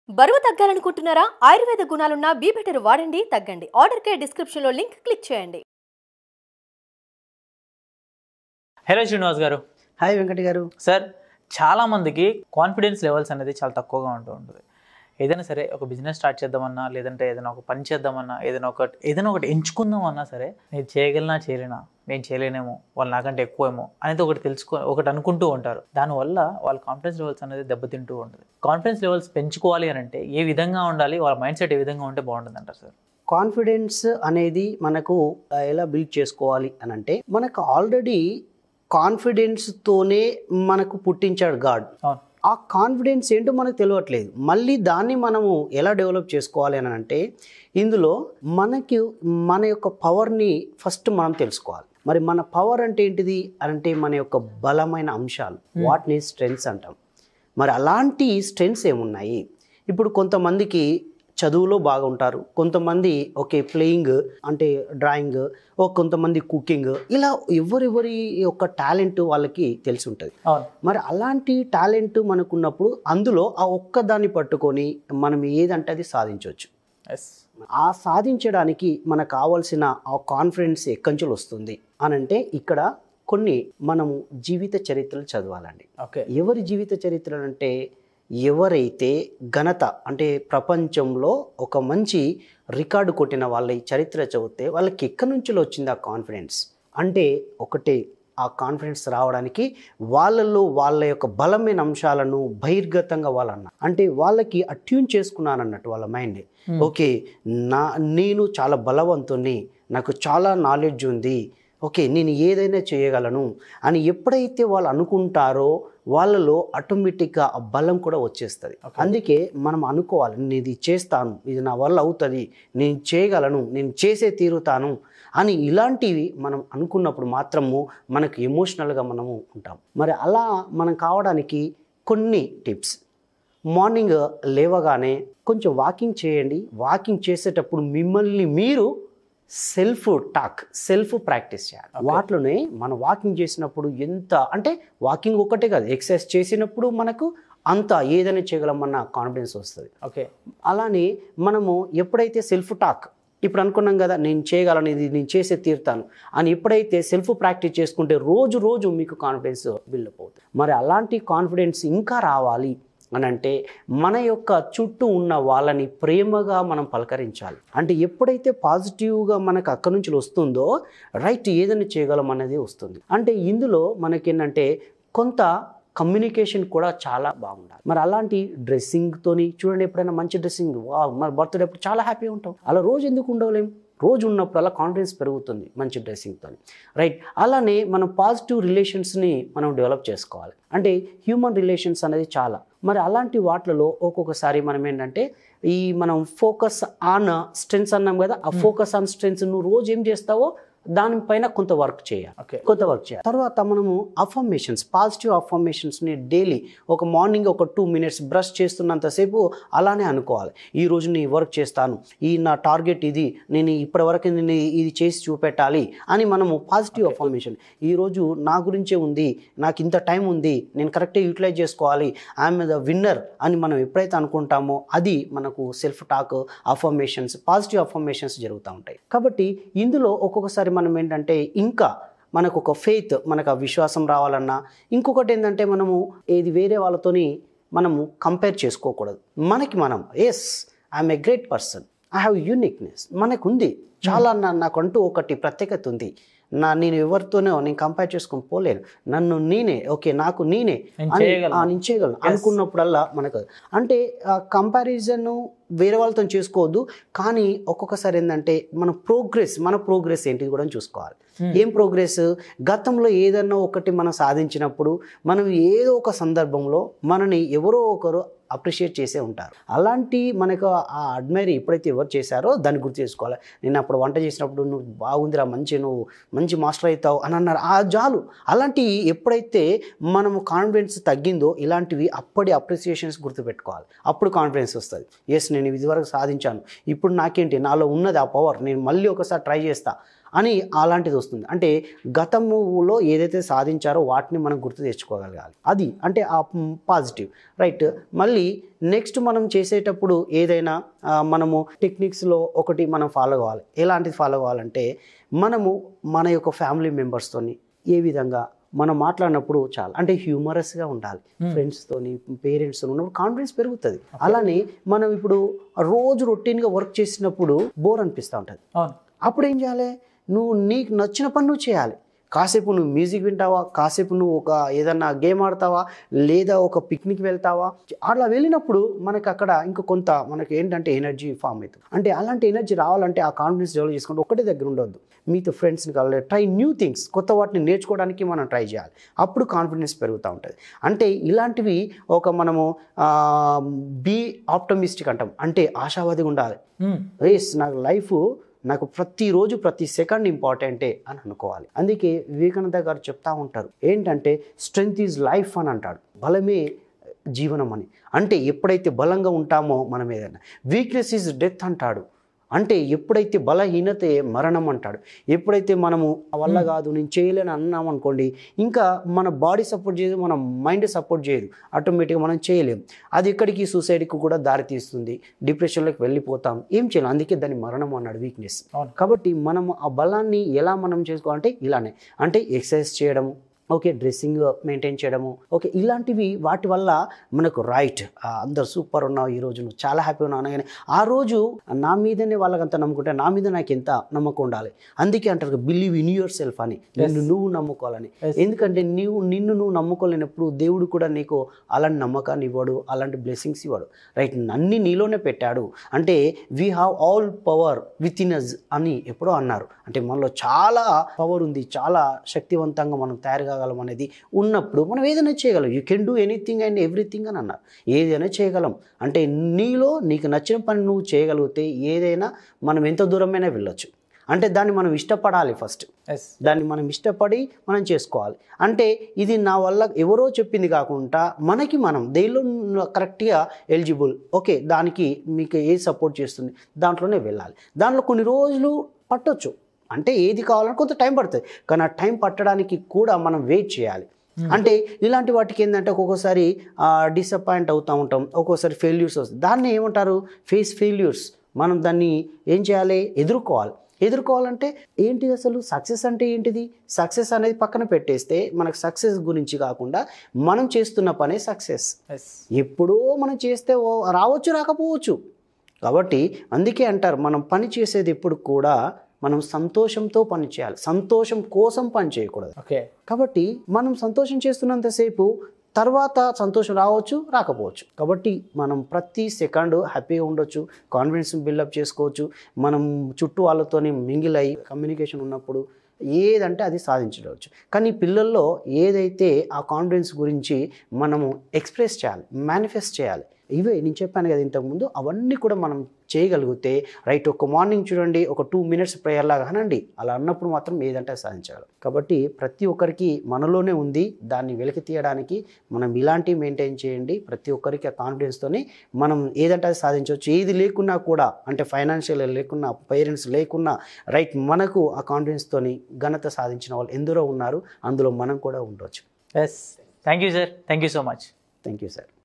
బరువు తగ్గాలనుకుంటున్నారా ఆయుర్వేద గుణాలున్న బీ బెటర్ వాడండి తగ్గండి ఆర్డర్ కే డిస్క్రిప్షన్ లో లింక్ క్లిక్ చేయండి హలో శ్రీనివాస్ గారు హాయ్ వెంకట గారు సార్ చాలామందికి కాన్ఫిడెన్స్ లెవెల్స్ అనేది చాలా తక్కువగా ఉంటూ ఉంటుంది ఏదైనా సరే ఒక బిజినెస్ స్టార్ట్ చేద్దామన్నా లేదంటే ఏదైనా ఒక పని చేద్దామన్నా ఏదైనా ఒక ఏదైనా ఒకటి ఎంచుకుందామన్నా సరే నేను చేయగలనా చేయలేనా నేను చేయలేనేమో వాళ్ళు నాకంటే ఎక్కువేమో అనేది ఒకటి తెలుసుకో ఒకటి అనుకుంటూ ఉంటారు దానివల్ల వాళ్ళ కాన్ఫిడెన్స్ లెవెల్స్ అనేది దెబ్బతింటూ ఉంటుంది కాన్ఫిడెన్స్ లెవెల్స్ పెంచుకోవాలి అని అంటే ఏ విధంగా ఉండాలి వాళ్ళ మైండ్ సెట్ ఏ విధంగా ఉంటే బాగుంటుంది అంటారు సార్ కాన్ఫిడెన్స్ అనేది మనకు ఆ, ఎలా బిల్డ్ చేసుకోవాలి అని అంటే మనకు ఆల్రెడీ కాన్ఫిడెన్స్తోనే మనకు పుట్టించాడు గాడ్ అవును ఆ కాన్ఫిడెన్స్ ఏంటో మనకు తెలియట్లేదు మళ్ళీ దాన్ని మనము ఎలా డెవలప్ చేసుకోవాలి అని అంటే ఇందులో మనకి మన యొక్క పవర్ని ఫస్ట్ మనం తెలుసుకోవాలి మరి మన పవర్ అంటే ఏంటిది అంటే మన యొక్క బలమైన అంశాలు వాటిని స్ట్రెంగ్స్ అంటాం మరి అలాంటి స్ట్రెంగ్స్ ఏమున్నాయి ఇప్పుడు కొంతమందికి చదువులో బాగుంటారు కొంతమంది ఓకే ప్లేయింగ్ అంటే డ్రాయింగ్ ఓ కొంతమంది కుకింగ్ ఇలా ఎవరెవరి యొక్క టాలెంట్ వాళ్ళకి తెలిసి ఉంటుంది అవును మరి అలాంటి టాలెంట్ మనకున్నప్పుడు అందులో ఆ ఒక్కదాన్ని పట్టుకొని మనం ఏదంటే అది సాధించవచ్చు ఎస్ ఆ సాధించడానికి మనకు కావాల్సిన ఆ కాన్ఫిడెన్స్ ఎక్కడి నుంచి వస్తుంది అని అంటే ఇక్కడ కొన్ని మనము జీవిత చరిత్రలు చదవాలండి ఓకే ఎవరి జీవిత చరిత్రలు అంటే ఎవరైతే ఘనత అంటే ప్రపంచంలో ఒక మంచి రికార్డు కొట్టిన వాళ్ళ ఈ చరిత్ర చదివితే వాళ్ళకి ఎక్కడి నుంచి వచ్చింది ఆ కాన్ఫిడెన్స్ అంటే ఒకటే ఆ కాన్ఫిడెన్స్ రావడానికి వాళ్ళల్లో వాళ్ళ యొక్క బలమైన అంశాలను బహిర్గతంగా వాళ్ళన్న అంటే వాళ్ళకి అట్యూన్ చేసుకున్నాను అన్నట్టు వాళ్ళ మైండ్ ఓకే నా నేను చాలా బలవంతుని నాకు చాలా నాలెడ్జ్ ఉంది ఓకే నేను ఏదైనా చేయగలను అని ఎప్పుడైతే వాళ్ళు అనుకుంటారో వాళ్ళలో ఆటోమేటిక్గా ఆ బలం కూడా వచ్చేస్తుంది అందుకే మనం అనుకోవాలి నేను ఇది చేస్తాను ఇది నా వల్ల అవుతుంది నేను చేయగలను నేను చేసే తీరుతాను అని ఇలాంటివి మనం అనుకున్నప్పుడు మాత్రము మనకు ఎమోషనల్గా మనము ఉంటాం మరి అలా మనం కావడానికి కొన్ని టిప్స్ మార్నింగ్ లేవగానే కొంచెం వాకింగ్ చేయండి వాకింగ్ చేసేటప్పుడు మిమ్మల్ని మీరు సెల్ఫ్ టాక్ సెల్ఫ్ ప్రాక్టీస్ చేయాలి వాటిలోనే మనం వాకింగ్ చేసినప్పుడు ఎంత అంటే వాకింగ్ ఒకటే కాదు ఎక్సర్సైజ్ చేసినప్పుడు మనకు అంత ఏదైనా చేయగలమన్న కాన్ఫిడెన్స్ వస్తుంది ఓకే అలానే మనము ఎప్పుడైతే సెల్ఫ్ టాక్ ఇప్పుడు అనుకున్నాం కదా నేను చేయగలను ఇది నేను చేసే తీరుతాను అని ఎప్పుడైతే సెల్ఫ్ ప్రాక్టీస్ చేసుకుంటే రోజు రోజు మీకు కాన్ఫిడెన్స్ బిల్డప్ అవుతుంది మరి అలాంటి కాన్ఫిడెన్స్ ఇంకా రావాలి అని అంటే మన యొక్క చుట్టూ ఉన్న వాళ్ళని ప్రేమగా మనం పలకరించాలి అంటే ఎప్పుడైతే పాజిటివ్గా మనకు అక్కడి నుంచి వస్తుందో రైట్ ఏదైనా చేయగలం అనేది వస్తుంది అంటే ఇందులో మనకేంటంటే కొంత కమ్యూనికేషన్ కూడా చాలా బాగుండాలి మరి అలాంటి డ్రెస్సింగ్తోని చూడండి ఎప్పుడైనా మంచి డ్రెస్సింగ్ వా మరి బర్త్డే అప్పుడు చాలా హ్యాపీగా ఉంటాం అలా రోజు ఎందుకు ఉండవలేం రోజు ఉన్నప్పుడు అలా కాన్ఫిడెన్స్ పెరుగుతుంది మంచి డ్రెస్సింగ్తో రైట్ అలానే మనం పాజిటివ్ రిలేషన్స్ని మనం డెవలప్ చేసుకోవాలి అంటే హ్యూమన్ రిలేషన్స్ అనేది చాలా మరి అలాంటి వాటిలలో ఒక్కొక్కసారి మనం ఏంటంటే ఈ మనం ఫోకస్ ఆన్ స్ట్రెంగ్స్ అన్నాం కదా ఆ ఫోకస్ ఆన్ స్ట్రెంగ్స్ నువ్వు రోజు ఏం చేస్తావో దానిపైన కొంత వర్క్ చేయాలి ఓకే కొంత వర్క్ చేయాలి తర్వాత మనము అఫర్మేషన్స్ పాజిటివ్ అఫర్మేషన్స్ని డైలీ ఒక మార్నింగ్ ఒక టూ మినిట్స్ బ్రష్ చేస్తున్నంతసేపు అలానే అనుకోవాలి ఈ రోజు నేను వర్క్ చేస్తాను ఈ నా టార్గెట్ ఇది నేను ఇప్పటి వరకు నేను ఇది చేసి చూపెట్టాలి అని మనము పాజిటివ్ అఫర్మేషన్ ఈరోజు నా గురించే ఉంది నాకు ఇంత టైం ఉంది నేను కరెక్ట్గా యూటిలైజ్ చేసుకోవాలి ఐఎమ్ ద విన్నర్ అని మనం ఎప్పుడైతే అనుకుంటామో అది మనకు self talk affirmations positive affirmations జరుగుతూ ఉంటాయి కాబట్టి ఇందులో ఒక్కొక్కసారి మనం ఏంటంటే ఇంకా మనకు ఒక ఫెయిత్ మనకు ఆ విశ్వాసం రావాలన్నా ఇంకొకటి ఏంటంటే మనము ఏది వేరే వాళ్ళతోని మనము కంపేర్ చేసుకోకూడదు మనకి మనం yes I'm a great person I have uniqueness మనకు ఉంది చాలా నా నాకంటూ ఒకటి ప్రత్యేకత ఉంది నా నేను ఎవరితోనో నేను కంపేర్ చేసుకొని పోలేను నన్ను నేనే ఓకే నాకు నేనే నేను అని- చేయగలను. ఆ, నేను చేయగలను అనుకున్నప్పుడల్లా మనకు అంటే కంపారిజన్ వేరే వాళ్ళతో చేసుకోవద్దు కానీ ఒక్కొక్కసారి ఏంటంటే మన ప్రోగ్రెస్ మన ప్రోగ్రెస్ ఏంటిది కూడా చూసుకోవాలి ఏం ప్రోగ్రెస్ గతంలో ఏదన్నా ఒకటి మనం సాధించినప్పుడు మనం ఏదో ఒక సందర్భంలో మనని ఎవరో ఒకరు అప్రిషియేట్ చేసే ఉంటారు అలాంటి మనకు ఆ అడ్మైర్ ఎప్పుడైతే ఎవరు చేశారో దాన్ని గుర్తు చేసుకోవాలి నేను అప్పుడు వంట చేసినప్పుడు నువ్వు బాగుందిరా మంచి నువ్వు మంచి మాస్టర్ అవుతావు అని అన్నారు ఆ జాలు అలాంటి ఎప్పుడైతే మనము కాన్ఫిడెన్స్ తగ్గిందో ఇలాంటివి అప్పటి అప్రిసియేషన్స్ గుర్తుపెట్టుకోవాలి అప్పుడు కాన్ఫిడెన్స్ వస్తుంది ఎస్ నేను ఇదివరకు సాధించాను ఇప్పుడు నాకేంటి నాలో ఉన్నది ఆ పవర్ నేను మళ్ళీ ఒకసారి ట్రై చేస్తా అని అలాంటిది వస్తుంది అంటే గతంలో ఏదైతే సాధించారో వాటిని మనం గుర్తు తెచ్చుకోగలగాలి అది అంటే ఆ పాజిటివ్ రైట్ మళ్ళీ నెక్స్ట్ మనం చేసేటప్పుడు ఏదైనా ఆ, మనము టెక్నిక్స్లో ఒకటి మనం ఫాలో కావాలి ఎలాంటిది ఫాలో కావాలంటే మనము మన యొక్క ఫ్యామిలీ మెంబర్స్తోని ఏ విధంగా మనం మాట్లాడినప్పుడు చాలా అంటే హ్యూమరస్గా ఉండాలి ఫ్రెండ్స్తోని పేరెంట్స్తో ఉన్నప్పుడు కాన్ఫిడెన్స్ పెరుగుతుంది అలానే మనం ఇప్పుడు రోజు రొటీన్గా వర్క్ చేసినప్పుడు బోర్ అనిపిస్తూ ఉంటుంది అవును అప్పుడు ఏం చేయాలి నువ్వు నీకు నచ్చిన పని నువ్వు చేయాలి కాసేపు నువ్వు మ్యూజిక్ వింటావా కాసేపు నువ్వు ఒక ఏదన్నా గేమ్ ఆడతావా లేదా ఒక పిక్నిక్ వెళ్తావా అట్లా వెళ్ళినప్పుడు మనకి అక్కడ ఇంకా కొంత మనకి ఏంటంటే ఎనర్జీ ఫామ్ అవుతుంది అంటే అలాంటి ఎనర్జీ రావాలంటే ఆ కాన్ఫిడెన్స్ డెవలప్ చేసుకుంటే ఒకటే దగ్గర ఉండొద్దు మీతో ఫ్రెండ్స్ని కలవాలి ట్రై న్యూ థింగ్స్ కొత్త వాటిని నేర్చుకోవడానికి మనం ట్రై చేయాలి అప్పుడు కాన్ఫిడెన్స్ పెరుగుతూ ఉంటుంది అంటే ఇలాంటివి ఒక మనము బీ ఆప్టమిస్టిక్ అంటాం అంటే ఆశావాదిగా ఉండాలి మ్మ్. రేస్ నాకు లైఫ్ నాకు ప్రతిరోజు ప్రతి సెకండ్ ఇంపార్టెంటే అని అనుకోవాలి అందుకే వివేకానంద గారు చెప్తా ఉంటారు ఏంటంటే స్ట్రెంగ్త్ ఈజ్ లైఫ్ అని అంటాడు బలమే జీవనం అని అంటే ఎప్పుడైతే బలంగా ఉంటామో మనం ఏదైనా వీక్నెస్ ఈజ్ డెత్ అంటాడు అంటే ఎప్పుడైతే బలహీనతే మరణం అంటాడు ఎప్పుడైతే మనము "ఆ వల్ల కాదు నేను చేయలేని అన్నాం అనుకోండి ఇంకా మన బాడీ సపోర్ట్ చేయదు మన మైండ్ సపోర్ట్ చేయదు ఆటోమేటిక్గా మనం చేయలేం అది ఎక్కడికి సూసైడ్కి కూడా దారి తీస్తుంది డిప్రెషన్లోకి వెళ్ళిపోతాం ఏం చేయలేం అందుకే దాన్ని మరణం అన్నాడు వీక్నెస్ అవును. కాబట్టి మనం ఆ బలాన్ని ఎలా మనం చేసుకోవాలంటే ఇలానే అంటే ఎక్సర్సైజ్ చేయడము ఓకే డ్రెస్సింగ్ మెయింటైన్ చేయడము ఓకే ఇలాంటివి వాటి వల్ల మనకు రైట్ అందరు సూపర్ ఉన్నావు ఈ రోజు నువ్వు చాలా హ్యాపీ ఉన్నావు అనగానే ఆ రోజు నా మీదనే వాళ్ళకంత నమ్ముకుంటే నా మీద నాకు ఎంత నమ్మకం ఉండాలి అందుకే అంటారు బిలీవ్ ఇన్ యువర్ సెల్ఫ్ అని నిన్ను నువ్వు నమ్ముకోవాలని Yes. ఎందుకంటే నీవు నిన్ను నువ్వు నమ్ముకోలేనప్పుడు దేవుడు కూడా నీకు అలాంటి నమ్మకాన్ని ఇవ్వడు అలాంటి బ్లెస్సింగ్స్ ఇవ్వడు రైట్ అన్ని నీలోనే పెట్టాడు అంటే we have all power within us అని ఎప్పుడో అన్నారు అంటే మనలో చాలా పవర్ ఉంది చాలా శక్తివంతంగా మనం తయారు కాగలం అనేది ఉన్నప్పుడు మనం ఏదైనా చేయగలం you can do anything and everything అని అన్నారు ఏదైనా చేయగలం అంటే నీలో నీకు నచ్చిన పని నువ్వు చేయగలిగితే ఏదైనా మనం ఎంత దూరమైనా వెళ్ళొచ్చు అంటే దాన్ని మనం ఇష్టపడాలి ఫస్ట్ ఎస్ దాన్ని మనం ఇష్టపడి మనం చేసుకోవాలి అంటే ఇది నా వల్ల ఎవరో చెప్పింది కాకుండా మనకి మనం దేనిలో కరెక్ట్గా ఎలిజిబుల్ ఓకే దానికి మీకు ఏది సపోర్ట్ చేస్తుంది దాంట్లోనే వెళ్ళాలి దాంట్లో కొన్ని రోజులు పట్టొచ్చు అంటే ఏది కావాలని కొంత టైం పడుతుంది కానీ ఆ టైం పట్టడానికి కూడా మనం వెయిట్ చేయాలి అంటే ఇలాంటి వాటికి ఏంటంటే ఒక్కొక్కసారి డిసప్పాయింట్ అవుతూ ఉంటాం ఒక్కొక్కసారి ఫెయిల్యూర్స్ వస్తాయి దాన్ని ఏమంటారు ఫేస్ ఫెయిల్యూర్స్ మనం దాన్ని ఏం చేయాలి ఎదుర్కోవాలి ఎదుర్కోవాలంటే ఏంటిది అసలు సక్సెస్ అంటే ఏంటిది సక్సెస్ అనేది పక్కన పెట్టేస్తే మనకు సక్సెస్ గురించి కాకుండా మనం చేస్తున్న పనే సక్సెస్ ఎస్ ఎప్పుడో మనం చేస్తే ఓ రావచ్చు రాకపోవచ్చు కాబట్టి అందుకే అంటారు మనం పని చేసేది ఎప్పుడు కూడా మనం సంతోషంతో పని చేయాలి సంతోషం కోసం పని చేయకూడదు ఓకే కాబట్టి మనం సంతోషం చేస్తున్నంతసేపు తర్వాత సంతోషం రావచ్చు రాకపోవచ్చు కాబట్టి మనం ప్రతి సెకండ్ హ్యాపీగా ఉండొచ్చు కాన్ఫిడెన్స్ బిల్డప్ చేసుకోవచ్చు మనం చుట్టూ వాళ్ళతోని మింగిల్ అయ్యి కమ్యూనికేషన్ ఉన్నప్పుడు ఏదంటే అది సాధించవచ్చు కానీ పిల్లల్లో ఏదైతే ఆ కాన్ఫిడెన్స్ గురించి మనము ఎక్స్ప్రెస్ చేయాలి మేనిఫెస్ట్ చేయాలి ఇవే నేను చెప్పాను కదా ఇంతకుముందు అవన్నీ కూడా మనం చేయగలిగితే రైట్ ఒక మార్నింగ్ చూడండి ఒక టూ మినిట్స్ ప్రేయర్ లాగా అనండి అలా అన్నప్పుడు మాత్రం ఏదంటే అది సాధించగలం కాబట్టి ప్రతి ఒక్కరికి మనలోనే ఉంది దాన్ని వెలికి తీయడానికి మనం ఇలాంటివి మెయింటైన్ చేయండి ప్రతి ఒక్కరికి ఆ కాన్ఫిడెన్స్తోని మనం ఏదంటే అది సాధించవచ్చు ఏది లేకున్నా కూడా అంటే ఫైనాన్షియల్ లేకున్నా పేరెంట్స్ లేకున్నా రైట్ మనకు ఆ కాన్ఫిడెన్స్తోని ఘనత సాధించిన వాళ్ళు ఎందరో ఉన్నారు అందులో మనం కూడా ఉండవచ్చు yes thank you sir thank you so much thank you sir